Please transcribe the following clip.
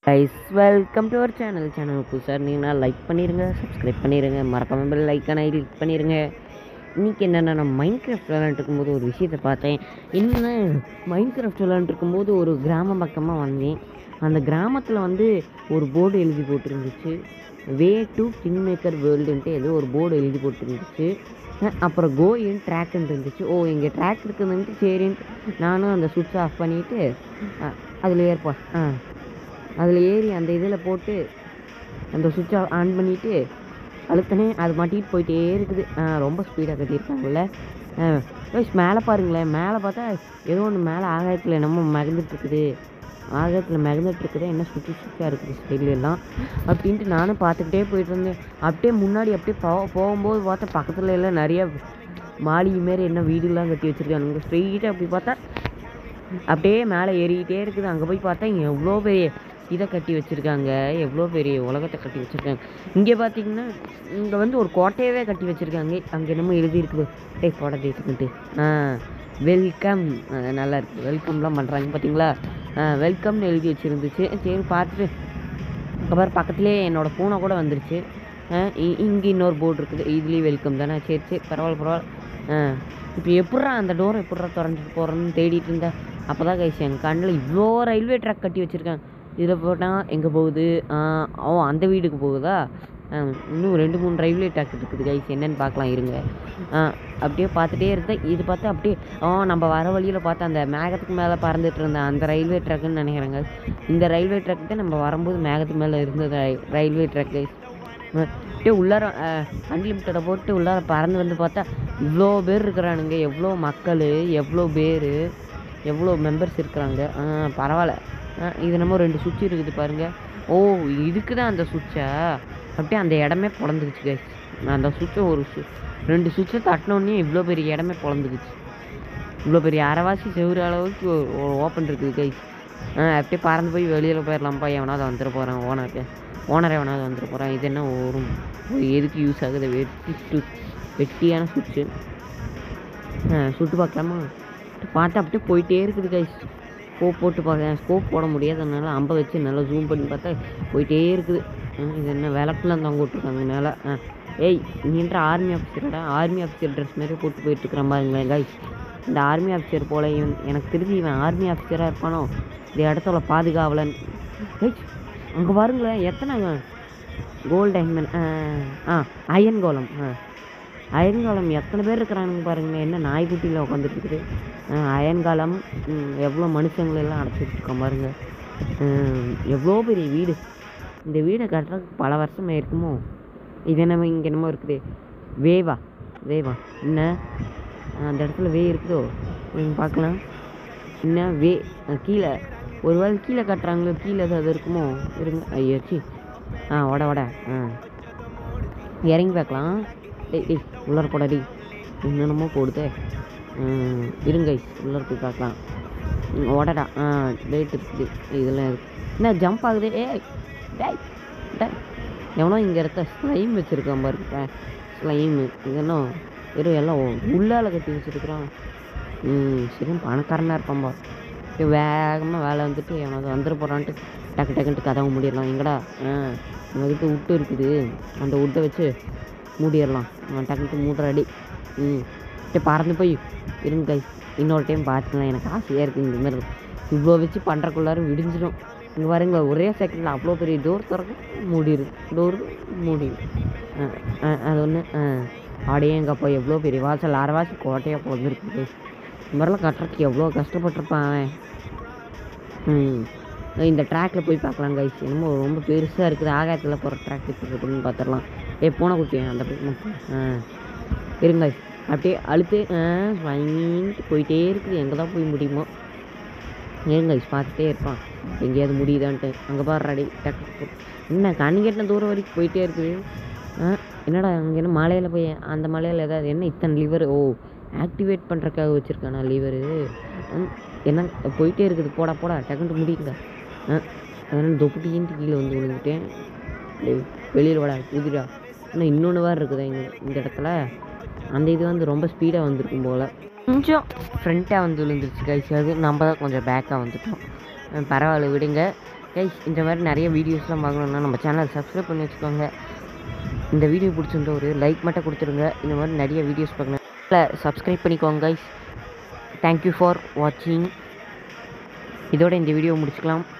Guys welcome to our channel channel புதுசாக இருந்தீங்கன்னா like பண்ணிடுங்க சப்ஸ்கிரைப் பண்ணிடுங்க மறக்காம பெல் லைக்கான கிளிக் பண்ணிடுங்க இன்றைக்கி என்னென்னா நான் மைண்ட் கிராஃப்ட் விளாண்டுருக்கும் போது ஒரு விஷயத்தை பார்த்தேன் என்ன மைண்ட் கிராஃப்ட் விளாண்டுருக்கும் போது ஒரு கிராம பக்கமாக வந்தேன் அந்த கிராமத்தில் வந்து ஒரு போர்டு எழுதி போட்டிருந்துச்சு வே டு கிங் மேக்கர் வேர்ல்டுன்ட்டு ஏதோ ஒரு போர்டு எழுதி போட்டிருந்துச்சு அஹ் அப்புறம் கோ இன் ட்ராக்னு இருந்துச்சு ஓ இங்கே ட்ராக் இருக்குதுன்ட்டு சரின்ட்டு நானும் அந்த சுவிட்ச் ஆஃப் பண்ணிவிட்டு அதில் ஏற்பா ஆ அதில் ஏறி அந்த இதில் போட்டு அந்த சுவிட்சை ஆன் பண்ணிவிட்டு அழுத்தனே அது மாட்டிட்டு போயிட்டே இருக்குது ஆ, ரொம்ப ஸ்பீடாக கட்டியிருக்காங்கல்ல மேலே பாருங்களேன் மேலே பார்த்தா ஏதோ ஒன்று மேலே ஆகாயத்தில் என்னமோ மகந்துட்டு இருக்குது ஆகாயத்தில் மகந்துட்டு இருக்குது என்ன சுற்றி சுற்றியாக இருக்குது ஸ்டைல் எல்லாம் அப்படின்ட்டு நானும் பார்த்துக்கிட்டே போயிட்டு இருந்தேன் அப்படியே முன்னாடி அப்படியே போ போகும்போது பார்த்தா பக்கத்தில் எல்லாம் நிறைய மாளிகை மாரி என்ன வீடுலாம் கட்டி வச்சுருக்கானுங்க ஸ்ட்ரெயிட்டாக அப்படி பார்த்தா அப்படியே மேலே ஏறிக்கிட்டே இருக்குது அங்கே போய் பார்த்தா இங்கே எவ்வளோ பெரிய இதை கட்டி வச்சுருக்காங்க எவ்வளோ பெரிய உலகத்தை கட்டி வச்சுருக்காங்க இங்கே பார்த்தீங்கன்னா இங்கே வந்து ஒரு கோட்டையவே கட்டி வச்சுருக்காங்க அங்கே என்னமோ எழுதியிருக்குது டேய் கோட்டை தேய்ச்சிக்கிட்டு ஆ வெல்கம் நல்லா இருக்குது வெல்கம்லாம் பண்ணுறாங்க பார்த்தீங்களா ஆ வெல்கம்னு எழுதி வச்சுருந்துச்சு சரி பார்த்துட்டு அப்புறம் பக்கத்துலேயே என்னோடய பூனை கூட வந்துருச்சு இங்கே இன்னொரு போர்டு இருக்குது இதுலேயும் வெல்கம் தானே சரி சரி பரவாயில்ல பரவாயில்ல ஆ இப்போ எப்பட்றா அந்த டோரை எப்பட்றா திறந்துட்டு போகிறேன்னு தேடிட்டு இருந்தேன் அப்போ தான் கைஸ் என் கண்ணில் இவ்வளோ ரயில்வே ட்ராக் கட்டி வச்சுருக்காங்க இதில் போட்டால் எங்கே போகுது ஆ, ஓ அந்த வீடுக்கு போகுதா ஆ, இன்னும் ரெண்டு மூணு ரயில்வே ட்ராக் இருக்குது கைஸ் என்னன்னு பார்க்கலாம் இருங்க ஆ, அப்படியே பார்த்துட்டே இருந்தேன் இது பார்த்தா அப்படியே ஆ நம்ம வர வழியில் பார்த்தா அந்த மேகத்துக்கு மேலே பறந்துட்டு இருந்த அந்த ரயில்வே ட்ராக்குன்னு நினைக்கிறேங்க இந்த ரயில்வே ட்ராக் தான் நம்ம வரும்போது மேகத்துக்கு மேலே இருந்தது ரயில்- ரயில்வே ட்ராக் கைஸ் அப்படியே உள்ளார அன்லிமிட்டடை போட்டு உள்ளார பறந்து வந்து பார்த்தா இவ்வளோ பேர் இருக்கிறானுங்க எவ்வளோ மக்கள் எவ்வளோ பேர் எவ்வளோ மெம்பர்ஸ் இருக்கிறாங்க ஆ, பரவாயில்ல ஆ, இது நம்ம ரெண்டு சுவிட்ச் இருக்குது பாருங்க ஓ இதுக்கு தான் அந்த சுவிட்சா அப்படியே அந்த இடமே பிறந்துக்குச்சு கைஸ் அந்த சுவிட்சை ஒரு சு ரெண்டு சுவிட்சை தட்டினோடனே இவ்வளோ பெரிய இடமே பிறந்துக்குச்சு இவ்வளோ பெரிய அரைவாசி செவ்வறு அளவுக்கு ஒரு ஓப்பன் இருக்குது கைஸ் ஆ அப்படியே பறந்து போய் வெளியில் போயிடலாம்ப்பா எவனாவது வந்துட போகிறான் ஓனருக்கு ஓனர் எவனாவது வந்துட போகிறான் இது என்ன ஒரு ஒரு எதுக்கு யூஸ் ஆகுது வெட்டி சு வெட்டியான சுவிட்சு சுட்டு பார்க்கலாமா பார்த்தா அப்படியே போயிட்டே இருக்குது கைஸ் ஸ்கோப் போட்டு பார்க்க ஸ்கோப் போட முடியாதனால அம்பை வச்சு நல்லா ஜூம் பண்ணி பார்த்தா போயிட்டே இருக்குது ஆ, இது என்ன விளக்குலாம் தொங்க விட்ருக்காங்க மேலே ஆ ஏய் நீன்ற ஆர்மி ஆஃபீஸரோட ஆர்மி ஆஃபீஸர் ட்ரெஸ் மாதிரி போட்டு போயிட்டுருக்குறான் பாருங்களேன் கைஸ் இந்த ஆர்மி ஆஃபீஸர் போல இவன் எனக்கு தெரிஞ்சு இவன் ஆர்மி ஆஃபீஸராக இருப்பானோ இந்த இடத்துல பாதுகாவலன் கைஸ் அங்கே பாருங்களேன் எத்தனை கோல்டு டைமண்ட் ஆ அயன் கோலம் ஆ அயன் காலம் எத்தனை பேர் இருக்கிறானுங்க பாருங்களேன் என்ன நாய்க்குட்டியில் உட்காந்துட்டு இருக்குது அயன் காலம் ம், எவ்வளோ மனுஷங்களை எல்லாம் அடைச்சி வச்சுருக்கோம் பாருங்க ம், எவ்வளோ பெரிய வீடு இந்த வீடை கட்டுறதுக்கு பல வருஷம் இருக்குமோ இது என்னமோ இங்கே என்னமோ இருக்குது வேவா வேவா என்ன அந்த இடத்துல வே இருக்குதோ நீங்க பார்க்கலாம் என்ன வே அஹ் கீழே ஒரு வேளை கீழே கட்டுறாங்களோ கீழே ஏதாவது இருக்குமோ இருங்க ஐயாச்சி ஆ வட வட ஆ இறங்கி பார்க்கலாம் டேய் டேய் உள்ளார போடா டேய் என்னென்னமோ போடுதே ம், இருங்க உள்ளார போய் பார்க்கலாம் ம், ஓடடா ஆ லைட் இருக்குது இதெல்லாம் இருக்கு என்ன ஜம்ப் ஆகுது ஏய் டேய் டேய் எவனோ இங்கே இருக்க ஸ்லைம் வச்சுருக்கான் பாருங்க ஸ்லைமு இதெல்லாம் வெறும் எல்லாம் உள்ளால கட்டி வச்சுருக்குறான் ம் சரி பணக்காரனாக இருப்பான் பா வேகமாக வேலை வந்துட்டு எவனாவது வந்துட போகிறான்ட்டு டக்கு டக்குன்ட்டு கதவை மூடிடலாம் எங்கடா ஆ நம்மக்கிட்ட உட்டு இருக்குது அந்த உட்டை வச்சு மூடிடலாம் அவன் டக்குன்ட்டு மூடுற அடி ம் சரி பறந்து போய் இருங்க guys. இன்னொரு டைம் பார்த்துக்கலாம் எனக்கு ஆசையாக இருக்குது இந்த மாதிரி இவ்வளோ வச்சு பண்ணுறக்குள்ளார விடிஞ்சிடும் இங்கே பாருங்க ஒரே செகண்டில் அவ்வளோ பெரிய டோர் திறக்கும் மூடிடுது டோர் மூடிடும் ஆ, ஆ, அது ஒன்று ஆடையே எங்கப்பா எவ்வளோ பெரிய வாசல் அரை வாசல் கோட்டையாக பிறந்திருக்கு இந்த மாதிரிலாம் கட்டுறதுக்கு எவ்வளோ கஷ்டப்பட்டிருப்பான் அவன் ம் இந்த ட்ராக்ல போய் பார்க்கலாம் கைஸ் என்னமோ ரொம்ப பெருசாக இருக்குது ஆகாயத்தில் போகிற ட்ராக் எப்படி இருக்குன்னு பார்த்துடலாம் ஏ பூனை குட்டி அந்த பக்கம் போ. ஆ இருங்க guys. அப்படியே அழுத்து ஆ வாங்கிட்டு போயிட்டே இருக்குது எங்கே தான் போய் முடியுமோ இருங்க guys, பார்த்துட்டே இருப்பான் எங்கேயாவது முடியுதான்ட்டு அங்கே பாரு அடி டக்கு என்ன கண்ணு கெட்டின தூரம் வரைக்கும் போயிட்டே இருக்குது ஆ என்னடா அங்கே என்ன மலையில் போய் அந்த மலையில் ஏதாவது என்ன இத்தனை லிவர் ஓ ஆக்டிவேட் பண்ணுறக்காக வச்சுருக்கானா லிவரு என்ன போயிட்டே இருக்குது போடா போடா டக்குன்ட்டு முடியுங்க ஆ அதனால் தொப்புட்டின்ட்டு கீழே வந்து விழுந்துட்டேன் டேய் வெளியில் வாடா குதிரா இன்னும் இன்னொன்று வேறு இருக்குதா இங்கே இந்த இடத்துல அந்த இது வந்து ரொம்ப ஸ்பீடாக வந்திருக்கும் போல் கொஞ்சம் ஃப்ரண்ட்டாக வந்து விழுந்துருச்சு கைஸ் அது நம்ம தான் கொஞ்சம் பேக்காக வந்துட்டோம் அஹ் பரவாயில்ல விடுங்க கைஸ் இந்த மாதிரி நிறைய வீடியோஸ்லாம் பார்க்கணுன்னா நம்ம சேனல் சப்ஸ்கிரைப் பண்ணி வச்சுக்கோங்க இந்த வீடியோ பிடிச்சிருந்தா ஒரு லைக் மட்டும் கொடுத்துருங்க இந்த மாதிரி நிறைய வீடியோஸ் பார்க்கணும் இல்லை சப்ஸ்கிரைப் பண்ணிக்கோங்க கைஸ் தேங்க்யூ ஃபார் வாட்சிங் இதோட இந்த வீடியோ முடிச்சுக்கலாம்